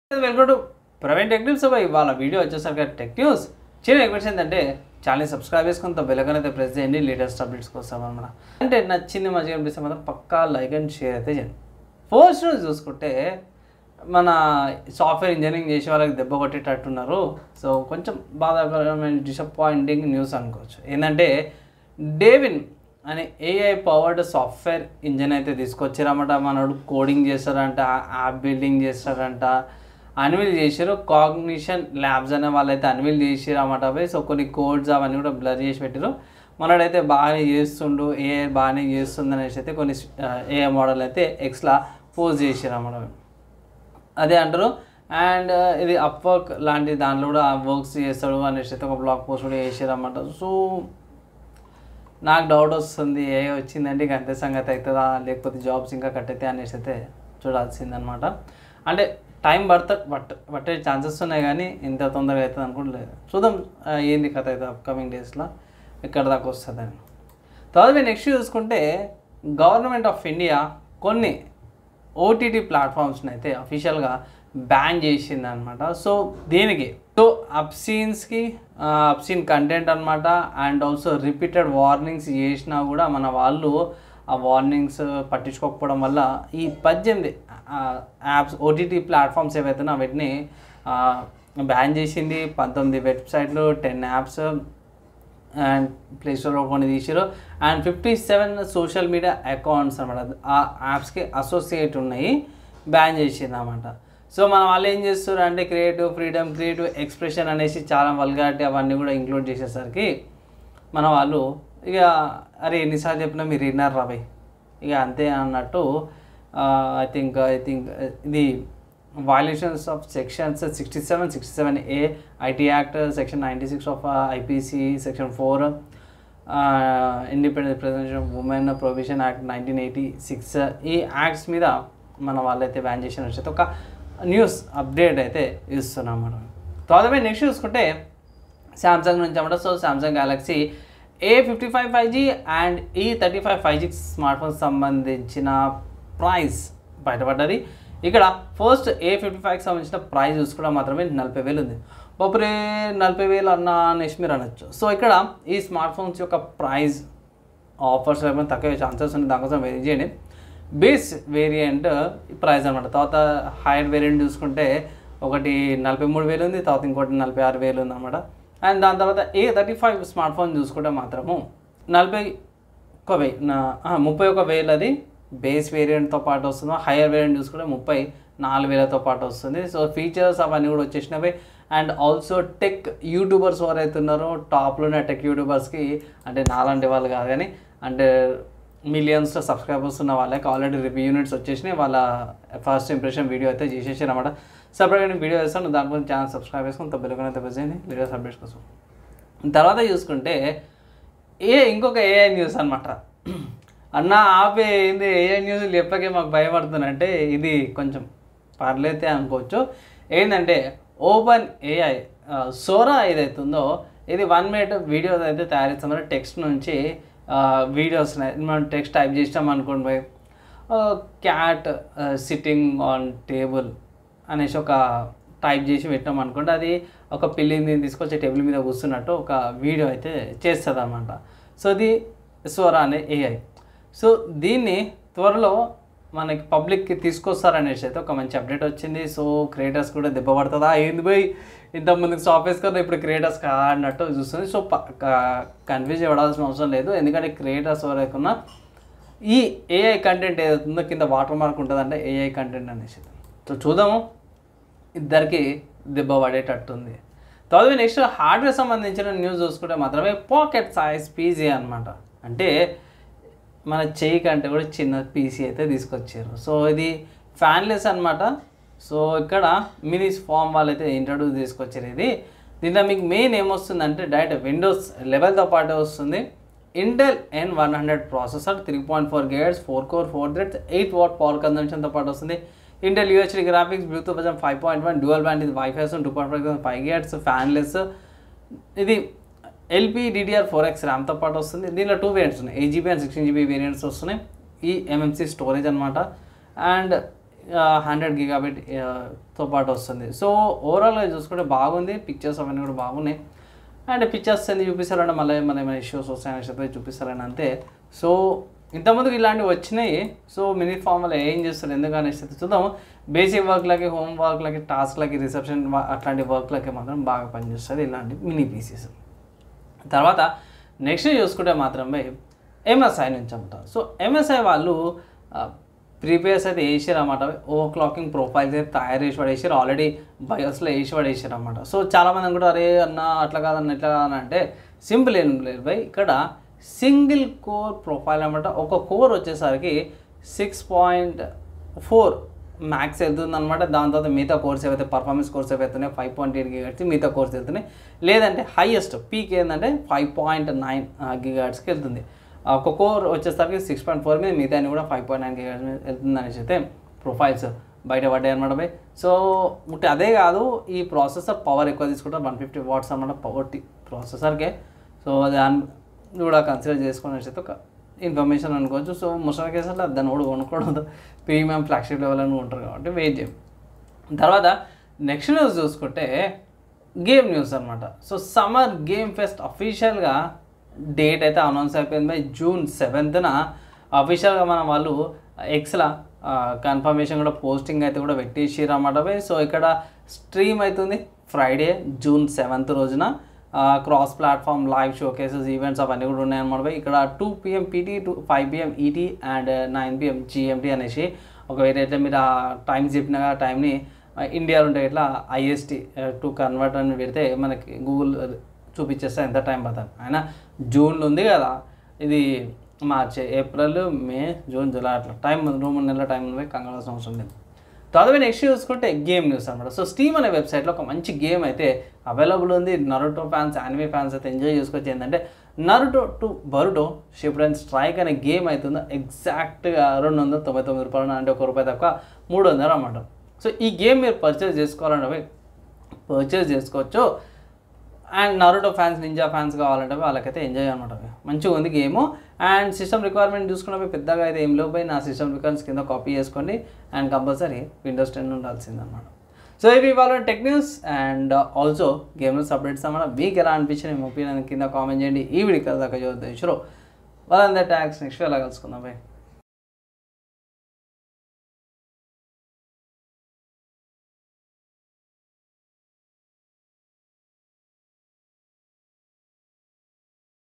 welcome to Praveen tech news so ఇవాళ video వచ్చేసరికి tech news చిన్న రిక్వెస్ట్ ఏంటంటే ఛానల్ సబ్స్క్రైబ్ చేసుకుని బెల్లకన్ అయితే ప్రెస్ చేయండి లేటెస్ట్ అప్డేట్స్ కోసం అనమాట అంటే నచ్చింది మంచిగా అనిపిస్తే మాత్రం పక్కా లైక్ అండ్ షేర్ అయితే చేయండి ఫస్ట్ న్యూస్ చూసుకుంటే మన సాఫ్ట్వేర్ ఇంజనీరింగ్ చేసే వాళ్ళకి దెబ్బ కొట్టేటట్టున్నారు సో కొంచెం బాధాకరమైన డిసప్పాయింటింగ్ న్యూస్ అనుకోవచ్చు ఏంటంటే డేవిన్ అనే ఏఐ పవర్డ్ సాఫ్ట్వేర్ ఇంజన్ అయితే తీసుకొచ్చారన్నమాట మనోడు కోడింగ్ చేస్తారంట యాప్ బిల్డింగ్ చేస్తారంట అన్విల్ చేసారు కాగ్నిషన్ ల్యాబ్స్ అనే వాళ్ళైతే అన్విల్ చేసారు అన్నమాట పోయి సో కొన్ని కోడ్స్ అవన్నీ కూడా బ్లర్ చేసి పెట్టారు మనోడైతే బాగానే చేస్తుండు ఏఐ బాగానే చేస్తుంది అనేసి అయితే కొన్ని ఏఐ మోడల్ అయితే ఎక్స్లా పోస్ట్ చేసారు అన్నమాట అదే అంటారు అండ్ ఇది అప్వర్క్ లాంటి దాంట్లో కూడా వర్క్స్ చేస్తాడు అనేసి అయితే ఒక బ్లాగ్ పోస్ట్ కూడా చేసారు అన్నమాట సో నాకు డౌట్ వస్తుంది ఏ వచ్చిందంటే ఇక అంతే సంగతి అవుతుందా లేకపోతే జాబ్స్ ఇంకా కట్ అయితే అనేసి అయితే చూడాల్సిందనమాట అంటే టైం పడత పట్ట పట్టే ఛాన్సెస్ ఉన్నాయి కానీ ఇంత తొందరగా అవుతుంది అనుకోవట్లేదు చూద్దాం ఆ, ఏంది కథ అవుతుంది అప్కమింగ్ డేస్లో ఎక్కడ దాకా వస్తుందని తర్వాత మీరు నెక్స్ట్ చూసుకుంటే గవర్నమెంట్ ఆఫ్ ఇండియా కొన్ని ఓటీటీ ప్లాట్ఫామ్స్ని అయితే అఫీషియల్గా బ్యాన్ చేసింది అనమాట సో దీనికి సో అప్సీన్స్కి అప్సీన్ కంటెంట్ అనమాట అండ్ ఆల్సో రిపీటెడ్ వార్నింగ్స్ చేసినా కూడా మన వాళ్ళు ఆ వార్నింగ్స్ పట్టించుకోకపోవడం వల్ల ఈ పద్దెనిమిది యాప్స్ ఓటీటీ ప్లాట్ఫామ్స్ ఏవైతే వీటిని బ్యాన్ చేసింది పంతొమ్మిది వెబ్సైట్లు టెన్ యాప్స్ అండ్ ప్లే స్టోర్లో కొన్ని తీసారు and fifty seven social media accounts అనమాట ఆ యాప్స్కి అసోసియేట్ ఉన్నాయి బ్యాన్ చేసింది అనమాట సో మన వాళ్ళు ఏం చేస్తారు అంటే క్రియేటివ్ ఫ్రీడమ్ క్రియేటివ్ ఎక్స్ప్రెషన్ అనేసి చాలా వల్గారిటీ అవన్నీ కూడా ఇంక్లూడ్ చేసేసరికి మన వాళ్ళు ఇక అరే ఎన్నిసార్లు చెప్పినా మీరు విన్నారు రాబాయ్ ఇక అంతే అన్నట్టు ఐ థింక్ ఐ థింక్ ఇది violations of sections 67 67a IT Act uh, section 96 of uh, IPC section 4 uh, independent representation of women provision act 1986 uh, ఈ యాక్ట్స్ మీద మన వాళ్ళైతే బ్యాన్ చేసిన వచ్చేది ఒక న్యూస్ అప్డేట్ అయితే ఇస్తున్నాం మనం తర్వాత నెక్స్ట్ చూసుకుంటే శాంసంగ్ నుంచి అన్నమాట so Samsung Galaxy A fifty five five G and ఈ thirty five five G smartphone సంబంధించిన ప్రైస్ బయటపడ్డది ఇక్కడ ఫస్ట్ ఏ ఫిఫ్టీ ఫైవ్కి సంబంధించిన ప్రైస్ చూసుకోవడం మాత్రమే నలభై వేలు ఉంది బాపురే నలభై వేలు అన్న అనేసి మీరు అనొచ్చు సో ఇక్కడ ఈ స్మార్ట్ ఫోన్స్ యొక్క ప్రైస్ ఆఫర్స్ ఏమైనా తక్కువ ఛాన్సెస్ ఉంది దానికోసం వెరీ చేయండి బేస్ వేరియంట్ ప్రైస్ అనమాట తర్వాత హైయర్ వేరియంట్ చూసుకుంటే ఒకటి నలభై మూడు వేలు ఉంది తర్వాత ఇంకోటి నలభై ఆరు వేలు ఉంది అనమాట అండ్ దాని తర్వాత A thirty five smartphone చూసుకుంటే మాత్రము నలభై ఒక వెయ్యి నా- ఆ, ముప్పై ఒక వేలు అది బేస్ వేరియంట్తో పాటు వస్తుంది హైయర్ వేరియంట్ చూసుకుంటే ముప్పై నాలుగు వేలతో పాటు వస్తుంది సో ఫీచర్స్ అవన్నీ కూడా వచ్చేసినవి అండ్ ఆల్సో టెక్ యూట్యూబర్స్ ఎవరైతే ఉన్నారో టాప్లో ఉన్న టెక్ యూట్యూబర్స్కి అంటే నాలాంటి వాళ్ళు కాదు కానీ అంటే మిలియన్స్లో సబ్స్క్రైబర్స్ ఉన్న వాళ్ళకి ఆల్రెడీ రివ్యూ యూనిట్స్ వచ్చేసినాయి వాళ్ళ ఫస్ట్ ఇంప్రెషన్ వీడియో అయితే చేసేసారు అనమాట సపరేట్గా నేను వీడియో చేస్తాను దాని గురించి ఛానల్ సబ్స్క్రైబ్ చేసుకుని బెల్లుకొని అయితే ప్రెస్ చేయండి వీడియోస్ అప్డేట్స్ కోసం తర్వాత చూసుకుంటే ఏ ఇంకొక ఏఐ న్యూస్ అనమాట అన్న ఆపే ఏంది ఏఐ న్యూస్ చెప్పకే మాకు భయపడుతుందంటే ఇది కొంచెం పర్లేతే అనుకోవచ్చు ఏంటంటే ఓపెన్ ఏఐ సోరా ఏదైతే ఉందో ఇది వన్ మినిట్ వీడియోస్ అయితే తయారు చేస్తాం టెక్స్ట్ నుంచి వీడియోస్ మనం టెక్స్ట్ టైప్ చేసినాం అనుకోండి పోయి క్యాట్ సిట్టింగ్ ఆన్ టేబుల్ అనేసి ఒక టైప్ చేసి పెట్టాం అనుకోండి అది ఒక పిల్లిని తీసుకొచ్చి టేబుల్ మీద కూర్చున్నట్టు ఒక వీడియో అయితే చేస్తుంది అనమాట సో ఇది స్వరా అనే ఏఐ సో దీన్ని త్వరలో మనకి పబ్లిక్కి తీసుకొస్తారనేసి అయితే ఒక మంచి అప్డేట్ వచ్చింది సో క్రియేటర్స్ కూడా దెబ్బ పడుతుందా ఏంది పోయి ఇంత ముందుకు సాఫ్ట్వేర్స్ కదా ఇప్పుడు క్రియేటర్స్ అన్నట్టు చూస్తుంది సో కన్ఫ్యూజ్ అవ్వాల్సిన అవసరం లేదు ఎందుకంటే క్రియేటర్స్ ఎవరైతే ఉన్నా ఈ ఏఐ కంటెంట్ ఏదైతుందో కింద వాటర్ మార్క్ ఉంటుందంటే ఏఐ కంటెంట్ అనేసి సో చూద్దాము ఇద్దరికి దెబ్బ పడేటట్టుంది తర్వాత నెక్స్ట్ హార్డ్వేర్ సంబంధించిన న్యూస్ చూసుకుంటే మాత్రమే పాకెట్ సైజ్ పీజీ అనమాట అంటే మన చెయ్యి కంటే కూడా చిన్న పీసీ అయితే తీసుకొచ్చారు సో ఇది ఫ్యాన్లెస్ అనమాట సో ఇక్కడ మినిస్ ఫామ్ వాళ్ళైతే ఇంట్రడ్యూస్ తీసుకొచ్చారు ఇది దీంట్లో మీకు మెయిన్ ఏమొస్తుందంటే డైరెక్ట్ విండోస్ లెవెల్తో పాటు వస్తుంది Intel N one hundred processor three point four gates four core four threads eight watt power కన్జంప్షన్తో పాటు వస్తుంది Intel UHD graphics Bluetooth version five point one dual band ఇది WiFi two point five five gates fanless ఇది LP DDR four X ర్యామ్తో పాటు వస్తుంది దీనిలో two variants ఉన్నాయి eight GB and sixteen GB variants వస్తున్నాయి ఈ ఎంఎంసీ స్టోరేజ్ అనమాట అండ్ హండ్రెడ్ గిగాబిట్ తో పాటు వస్తుంది సో ఓవరాల్గా చూసుకుంటే బాగుంది పిక్చర్స్ అవన్నీ కూడా బాగున్నాయి అండ్ పిక్చర్స్ ఎందుకు చూపిస్తారంటే మళ్ళీ మన ఏమైనా ఇష్యూస్ వస్తాయని చెప్పి చూపిస్తారని అంతే సో ఇంతకుముందుకు ఇలాంటివి వచ్చినాయి సో మినీ ఫామ్లో ఏం చేస్తారు ఎందుకని చూద్దాము బేసిక్ వర్క్లకి హోమ్ వర్క్లకి టాస్క్లకి రిసెప్షన్ అట్లాంటి వర్క్లకి మాత్రం బాగా పనిచేస్తుంది ఇలాంటి మినీ పీసెస్ తర్వాత నెక్స్ట్ చూసుకుంటే మాత్రం భయ్ ఎంఎస్ఐ నుంచి అమ్ముతారు సో ఎంఎస్ఐ వాళ్ళు ప్రీవియస్ అయితే వేసారు అనమాట ఓవర్ క్లాకింగ్ ప్రొఫైల్స్ అయితే తయారు చేసి పడేసారు ఆల్రెడీ బయోస్లో వేసి పడేసారు అనమాట సో చాలామంది కూడా అరే అన్న అట్లా కాదన్న ఇట్లా కాదన్న అంటే సింపుల్ ఏం లేదు భయ్ ఇక్కడ సింగిల్ కోర్ ప్రొఫైల్ అనమాట ఒక కోర్ వచ్చేసరికి సిక్స్ పాయింట్ ఫోర్ మ్యాక్స్ వెళ్తుంది అనమాట దాని తర్వాత మిగతా కోర్స్ ఏవైతే పర్ఫార్మెన్స్ కోర్స్ ఏవైతున్నాయి ఫైవ్ పాయింట్ ఎయిట్ గిగాట్స్ మిగతా కోర్స్ వెళ్తున్నాయి లేదంటే హైయెస్ట్ పీక్ ఏంటంటే ఫైవ్ పాయింట్ నైన్ గిగాట్స్కి వెళ్తుంది ఒక కోర్ వచ్చేసరికి సిక్స్ పాయింట్ ఫోర్ మీద మిగతా కూడా ఫైవ్ పాయింట్ నైన్ గిగాట్స్ మీద వెళ్తుంది అనేసి అయితే ప్రొఫైల్స్ బయట పడ్డాయి అనమాట బై సో ఒకటి అదే కాదు ఈ ప్రాసెసర్ పవర్ ఎక్కువ తీసుకుంటారు వన్ ఫిఫ్టీ వాట్స్ అనమాట పవర్ ప్రాసెసర్కే సో దాన్ని కూడా కన్సిడర్ చేసుకుని అయితే ఒక ఇన్ఫర్మేషన్ అనుకోవచ్చు సో ముసలి కేసులో దాన్ని కూడా కొనుక్కోవడం ప్రీమియం ఫ్లాగ్షిప్ లెవెల్ అని ఉంటారు కాబట్టి వెయిట్ చేయం తర్వాత నెక్స్ట్ న్యూస్ చూసుకుంటే గేమ్ న్యూస్ అనమాట సో సమ్మర్ గేమ్ ఫెస్ట్ అఫీషియల్గా డేట్ అయితే అనౌన్స్ అయిపోయింది బై జూన్ సెవెంత్న అఫీషియల్గా మన వాళ్ళు ఎక్స్లా కన్ఫర్మేషన్ కూడా పోస్టింగ్ అయితే కూడా పెట్టేసిర్రు అన్నమాట బై సో ఇక్కడ స్ట్రీమ్ అవుతుంది ఫ్రైడే జూన్ సెవెంత్ రోజున cross platform live showcases events అవన్నీ కూడా ఉన్నాయన్నమాట బై ఇక్కడ two PM PT two five PM ET and nine PM GMT అనేసి ఒకవేళ అయితే మీరు ఆ టైం చెప్పిన టైంని ఇండియాలో ఉంటే ఇట్లా ఐఎస్టీ టు కన్వర్ట్ అని పెడితే మనకి గూగుల్ చూపించేస్తే ఎంత టైం పడుతుంది అయినా జూన్లో ఉంది కదా ఇది March April May June July అట్లా టైం రెండు మూడు నెలల టైం ఉంది కంగాల్సిన అవసరం లేదు తర్వాత నెక్స్ట్ చూసుకుంటే గేమ్ న్యూస్ అనమాట సో స్టీమ్ అనే వెబ్సైట్లో ఒక మంచి గేమ్ అయితే అవైలబుల్ ఉంది నరుటో ఫ్యాన్స్ యానిమే ఫ్యాన్స్ అయితే ఎంజాయ్ చేసుకోవచ్చు ఏంటంటే నరుటో టు బరుటో షిప్డ్ అండ్ స్ట్రైక్ అనే గేమ్ అవుతుంది ఎగ్జాక్ట్గా రెండు వందల తొంభై తొమ్మిది రూపాయలు అంటే ఒక రూపాయి తక్కువ మూడు వందలు అన్నమాట సో ఈ గేమ్ మీరు పర్చేస్ చేసుకోవాలంటే పర్చేస్ చేసుకోవచ్చు and Naruto fans ninja fans కావాలంటే వాళ్ళకైతే ఎంజాయ్ అనమాట మంచిగా ఉంది గేమ్ అండ్ సిస్టమ్ రిక్వైర్మెంట్ చూసుకున్నప్పుడు పెద్దగా అయితే ఏం లేవు పోయి నా సిస్టమ్ రిక్వైర్మెంట్స్ కింద కాపీ చేసుకోండి అండ్ కంపల్సరీ విండోస్ టెన్ ఉండాల్సిందన్నమాట సో ఇవి ఇవాళ tech news and also game news updates అన్నమాట మీకు ఎలా అనిపించిన మీ ఒపీనియన్ కింద కామెంట్ చేయండి ఈ వీడియో దాకా చూద్దాం షురో వాళ్ళందరి ట్యాక్స్ నెక్స్ట్ ఎలా కలుసుకుందాం బాయ్